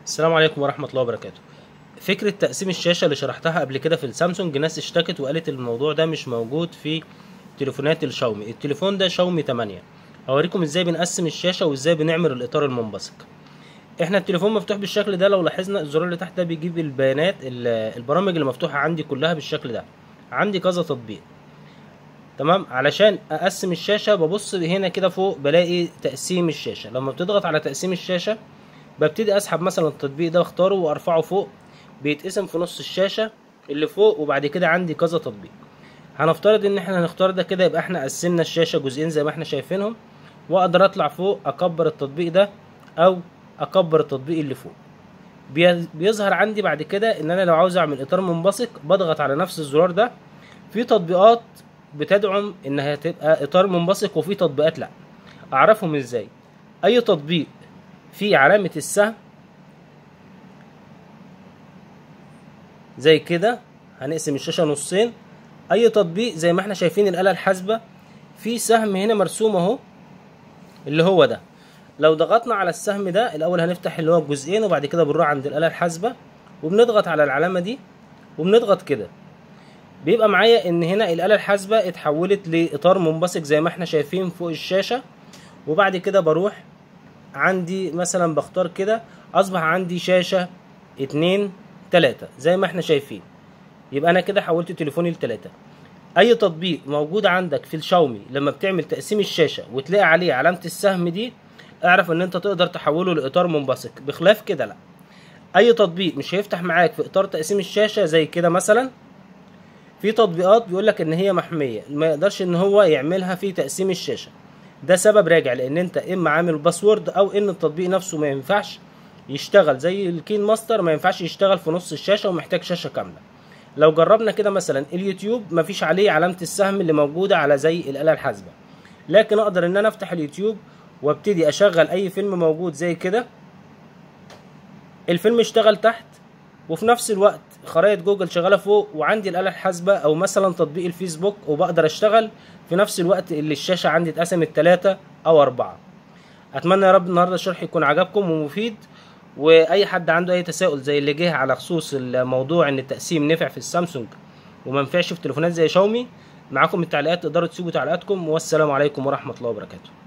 السلام عليكم ورحمة الله وبركاته فكرة تقسيم الشاشة اللي شرحتها قبل كده في السامسونج ناس اشتكت وقالت الموضوع ده مش موجود في تليفونات الشاومي التليفون ده شاومي 8 هوريكم ازاي بنقسم الشاشة وازاي بنعمل الاطار المنبثق احنا التليفون مفتوح بالشكل ده لو لاحظنا الزرار اللي تحت ده بيجيب البيانات ال- البرامج اللي مفتوحة عندي كلها بالشكل ده عندي كذا تطبيق تمام علشان اقسم الشاشة ببص هنا كده فوق بلاقي تقسيم الشاشة لما بتضغط على تقسيم الشاشة ببتدي اسحب مثلا التطبيق ده واختاره وارفعه فوق بيتقسم في نص الشاشة اللي فوق وبعد كده عندي كذا تطبيق هنفترض ان احنا هنختار ده كده يبقى احنا قسمنا الشاشة جزئين زي ما احنا شايفينهم واقدر اطلع فوق اكبر التطبيق ده او اكبر التطبيق اللي فوق بي- بيظهر عندي بعد كده ان انا لو عاوز اعمل اطار منبثق بضغط على نفس الزرار ده في تطبيقات بتدعم انها تبقى اطار منبثق وفي تطبيقات لا اعرفهم ازاي اي تطبيق فيه علامة السهم زي كده هنقسم الشاشة نصين اي تطبيق زي ما احنا شايفين الآلة الحاسبة في سهم هنا مرسوم اهو اللي هو ده لو ضغطنا على السهم ده الاول هنفتح اللي هو الجزئين وبعد كده بنروح عند الآلة الحاسبة وبنضغط على العلامة دي وبنضغط كده بيبقى معايا ان هنا الآلة الحاسبة اتحولت لإطار منبثق زي ما احنا شايفين فوق الشاشة وبعد كده بروح عندي مثلا بختار كده اصبح عندي شاشة اتنين تلاتة زي ما احنا شايفين يبقى انا كده حولت تليفوني لتلاتة اي تطبيق موجود عندك في الشاومي لما بتعمل تقسيم الشاشة وتلاقي عليه علامة السهم دي اعرف ان انت تقدر تحوله لاطار منبثق بخلاف كده لا اي تطبيق مش هيفتح معاك في اطار تقسيم الشاشة زي كده مثلا في تطبيقات بيقول لك ان هي محميه ما يقدرش ان هو يعملها في تقسيم الشاشه ده سبب راجع لان انت اما عامل باسورد او ان التطبيق نفسه ما ينفعش يشتغل زي الكين ماستر ما ينفعش يشتغل في نص الشاشه ومحتاج شاشه كامله لو جربنا كده مثلا اليوتيوب ما فيش عليه علامه السهم اللي موجوده على زي الاله الحاسبه لكن اقدر ان انا افتح اليوتيوب وابتدي اشغل اي فيلم موجود زي كده الفيلم اشتغل تحت وفي نفس الوقت خرائط جوجل شغاله فوق وعندي الاله الحاسبه او مثلا تطبيق الفيسبوك وبقدر اشتغل في نفس الوقت اللي الشاشه عندي اتقسمت ثلاثة او أربعة اتمنى يا رب النهارده الشرح يكون عجبكم ومفيد واي حد عنده اي تساؤل زي اللي جه على خصوص الموضوع ان التقسيم نفع في السامسونج وما نفعش في تليفونات زي شاومي معاكم التعليقات تقدروا تسيبوا تعليقاتكم والسلام عليكم ورحمه الله وبركاته